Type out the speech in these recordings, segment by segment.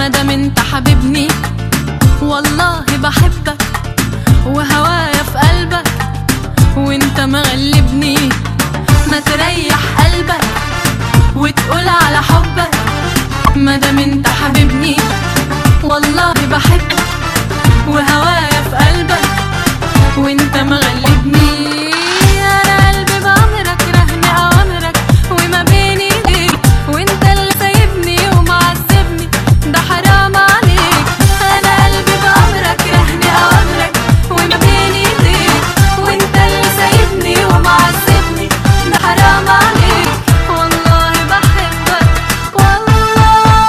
مادام انت حبيبني والله بحبك وهوايا في قلبك وانت مغلبني ما تريح قلبك وتقول على حبك مادام انت حبيبني والله بحبك وهوايا في قلبك وانت مغلبني انا قلبي بامرك رهن اوامرك وما بيني ايديك وانت اللي سايبني ومعذبني ده حرام عليك انا قلبي بامرك رهن اوامرك وما بيني ايديك وانت اللي سايبني ومعذبني ده حرام عليك والله بحبك والله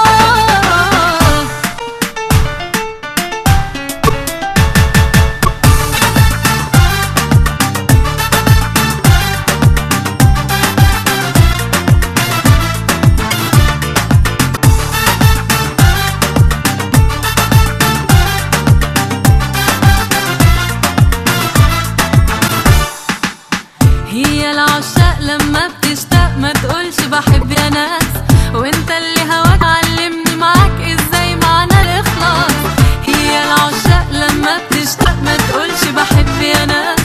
هي العشاق لما بتشتاق ما تقولش بحب يا ناس وانت اللي هواك علمني معاك ازاي معنى الاخلاص هي العشاق لما بتشتاق ما تقولش بحب يا ناس